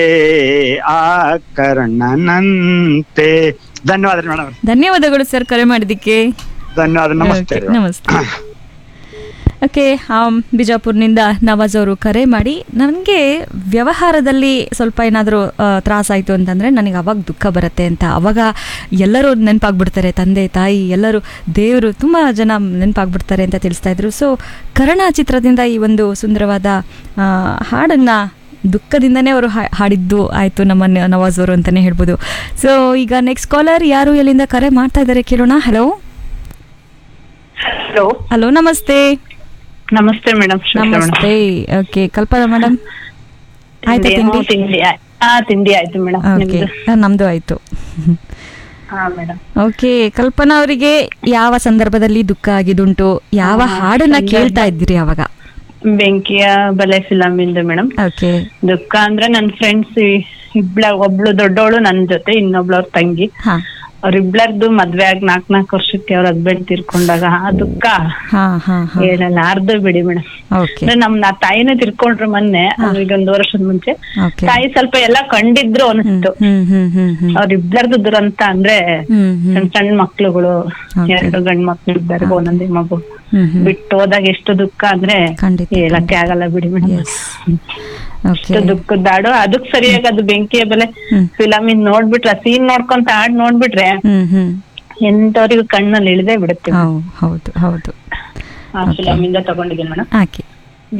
ಆ ಕರ್ಣನಂತೆ ಧನ್ಯವಾದ ಮೇಡಮ್ ಧನ್ಯವಾದಗಳು ಸರ್ ಕರೆ ಮಾಡಿದ್ದಕ್ಕೆ ಧನ್ಯವಾದ ನಮಸ್ತೆ Okay, ನಮಸ್ತೆ ಓಕೆ ಬಿಜಾಪುರ್ನಿಂದ ನವಾಜ್ ಅವರು ಕರೆ ಮಾಡಿ ನನಗೆ ವ್ಯವಹಾರದಲ್ಲಿ ಸ್ವಲ್ಪ ಏನಾದರೂ ತ್ರಾಸಾಯಿತು ಅಂತಂದರೆ ನನಗೆ ಅವಾಗ ದುಃಖ ಬರುತ್ತೆ ಅಂತ ಅವಾಗ ಎಲ್ಲರೂ ನೆನಪಾಗ್ಬಿಡ್ತಾರೆ ತಂದೆ ತಾಯಿ ಎಲ್ಲರೂ ದೇವರು ತುಂಬ ಜನ ನೆನಪಾಗ್ಬಿಡ್ತಾರೆ ಅಂತ ತಿಳಿಸ್ತಾ ಇದ್ರು ಸೊ ಕರ್ಣ ಚಿತ್ರದಿಂದ ಈ ಒಂದು ಸುಂದರವಾದ ಹಾಡನ್ನು ದುಃಖದಿಂದನೇ ಅವರು ಹಾ- ಹಾಡಿದ್ದು ಆಯಿತು ನಮ್ಮ ನ- ನವಾಜ್ ಅವರು ಅಂತಲೇ ಹೇಳ್ಬೋದು ಸೊ ಈಗ ನೆಕ್ಸ್ಟ್ ಕಾಲರ್ ಯಾರು ಎಲ್ಲಿಂದ ಕರೆ ಮಾಡ್ತಾ ಇದ್ದಾರೆ ಕೇಳೋಣ ಹಲೋ ಹಲೋ ಹಲೋ ನಮಸ್ತೆ ನಮಸ್ತೆ ಮೇಡಮ್ ನಮಸ್ತೆ ಓಕೆ ಕಲ್ಪನಾ ಮೇಡಮ್ ಆಯ್ತಾ ತಿಂಡಿ ತಿಂಡಿ ಆಯ್- ಹಾ ತಿಂಡಿ ಆಯ್ತು ಮೇಡಮ್ ಓಕೆ ನಿಮ್ದು ನಮ್ದು ಆಯ್ತು ಹಾ ಮೇಡಮ್ ಓಕೆ ಕಲ್ಪನಾ ಅವರಿಗೆ ಯಾವ ಸಂದರ್ಭದಲ್ಲಿ ದುಃಖ ಆಗಿದುಂಟು ಯಾವ ಆ, ಹಾಡನ್ನ ಸಂದರ್ಭ- ಕೇಳ್ತಾ ಇದ್ದೀರಿ ಅವಾಗ ಬೆಂಕಿಯ ಬಲೆ ಫಿಲಮ್ ಇಂದ ಮೇಡಮ್ ಓಕೆ ದುಃಖ ಅಂದ್ರೆ ನನ್ ಫ್ರೆಂಡ್ಸ್ ಇಬ್ಳ ಒಬ್ಳು ದೊಡ್ಡವಳು ನನ್ ಜೊತೆ ಇನ್ನೊಬ್ಳು ಅವ್ರ ತಂಗಿ ಹಾ ಅವ್ರಿಬ್ಳರ್ದು ಮದ್ವೆ ಆಗಿ ನಾಕ್ ನಾಲ್ಕು ವರ್ಷಕ್ಕೆ ಅವ್ರ ಹಸ್ಬೆಂಡ್ ತೀರ್ಕೊಂಡಾಗ ಆ ದುಃಖ ಹಾ ಹಾ ಹಾ ಹೇಳಲ್ಲ ಅರ್ಧ ಬಿಡಿ ಮೇಡಮ್ ಓಕೆ ಅಂದ್ರೆ ನಮ್ ನಾ ತಾಯಿನೇ ತಿರ್ಕೊಂಡ್ರು ಮೊನ್ನೆ ಈಗ ಒಂದ್ ವರ್ಷದ ಮುಂಚೆ ಓಕೆ ತಾಯಿ ಸ್ವಲ್ಪ ಎಲ್ಲ ಕಂಡಿದ್ರು ಹ್ಮ್ ಅನಿಸ್ತು ಹ್ಮ್ ಹ್ಮ್ ಹ್ಮ್ ಹ್ಮ್ ಅವ್ರಿಬ್ಳರ್ದು ದುರಂತ ಅಂದ್ರೆ ಹ್ಮ್ ಹ್ಮ್ ಸಣ್ಣ ಸಣ್ಣ ಮಕ್ಳುಗಳು Okay. ಎರಡು ಗಂಡ್ ಮಕ್ಳು ಇದ್ದಾರೆ ಒಂದೊಂದೇ ಮಗು ಹ್ಮ್ ಹ್ಮ್ ಬಿಟ್ಟು ಹೋದಾಗ ಎಷ್ಟು ದುಃಖ ಅಂದ್ರೆ ಖಂಡಿತ, ಹೇಳಕ್ಕೆ ಆಗಲ್ಲ ಬಿಡಿ ಮೇಡಮ್ ಎಸ್ ಓಕೆ ಎಷ್ಟು ದುಃಖದಾಡು ಅದಕ್ ಸರಿಯಾಗಿ ಅದು ಬೆಂಕಿಯ ಬೆಲೆ ಹ್ಮ್. ಫಿಲಮ್ ಇನ್ ನೋಡ್ಬಿಟ್ರೆ ಸೀನ್ ನೋಡ್ಕೊಂತ ಹಾಡ್ ನೋಡ್ಬಿಟ್ರೆ ಹ್ಮ್ ಹ್ಮ್ ಎಂತವ್ರಿಗೂ ಕಣ್ಣಲ್ಲಿ ಇಳಿದೇ ಬಿಡುತ್ತೆ ಹೌ- ಹೌದು ಹೌದು ಆ ಫಿಲಮ್ ಇಂದ ತಗೊಂಡಿದ್ದೀನಿ ಮೇಡಮ್ ಓಕೆ